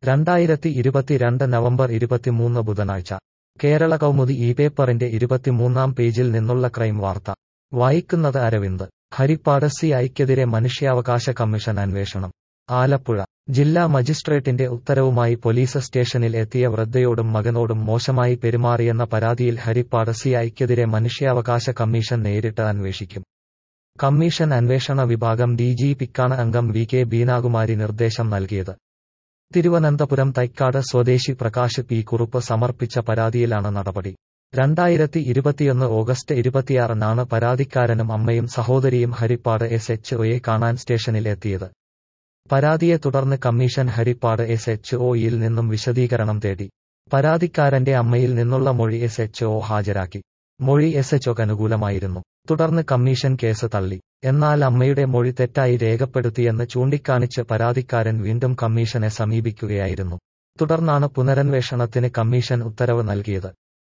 രണ്ടായിരത്തി ഇരുപത്തിരണ്ട് നവംബർ ഇരുപത്തിമൂന്ന് ബുധനാഴ്ച കേരള കൗമുദി ഈ പേപ്പറിന്റെ ഇരുപത്തിമൂന്നാം പേജിൽ നിന്നുള്ള ക്രൈം വാർത്ത വായിക്കുന്നത് അരവിന്ദ് ഹരിപ്പാട് സി ഐക്കെതിരെ മനുഷ്യാവകാശ കമ്മീഷൻ അന്വേഷണം ആലപ്പുഴ ജില്ലാ മജിസ്ട്രേറ്റിന്റെ ഉത്തരവുമായി പോലീസ് സ്റ്റേഷനിൽ എത്തിയ വൃദ്ധയോടും മകനോടും മോശമായി പെരുമാറിയെന്ന പരാതിയിൽ ഹരിപ്പാട് സി ഐക്കെതിരെ മനുഷ്യാവകാശ കമ്മീഷൻ നേരിട്ട് അന്വേഷിക്കും കമ്മീഷൻ അന്വേഷണ വിഭാഗം ഡി ജി പിക്കാണ് അംഗം വി കെ ബീനാകുമാരി നിർദ്ദേശം നൽകിയത് തിരുവനന്തപുരം തൈക്കാട് സ്വദേശി പ്രകാശ് പി കുറുപ്പ് സമർപ്പിച്ച പരാതിയിലാണ് നടപടി രണ്ടായിരത്തി ഇരുപത്തിയൊന്ന് ഓഗസ്റ്റ് ഇരുപത്തിയാറിനാണ് പരാതിക്കാരനും അമ്മയും സഹോദരിയും ഹരിപ്പാട് എസ് എച്ച് ഒയെ കാണാൻ സ്റ്റേഷനിൽ എത്തിയത് പരാതിയെ തുടർന്ന് കമ്മീഷൻ ഹരിപ്പാട് എസ് എച്ച് ഒയിൽ നിന്നും വിശദീകരണം തേടി പരാതിക്കാരന്റെ അമ്മയിൽ നിന്നുള്ള മൊഴി എസ് എച്ച് ഒ ഹാജരാക്കി മൊഴി എസ് എച്ച് ഒക്ക് അനുകൂലമായിരുന്നു തുടർന്ന് കമ്മീഷൻ കേസ് തള്ളി എന്നാൽ അമ്മയുടെ മൊഴി തെറ്റായി രേഖപ്പെടുത്തിയെന്ന് ചൂണ്ടിക്കാണിച്ച് പരാതിക്കാരൻ വീണ്ടും കമ്മീഷനെ സമീപിക്കുകയായിരുന്നു തുടർന്നാണ് പുനരന്വേഷണത്തിന് കമ്മീഷൻ ഉത്തരവ് നൽകിയത്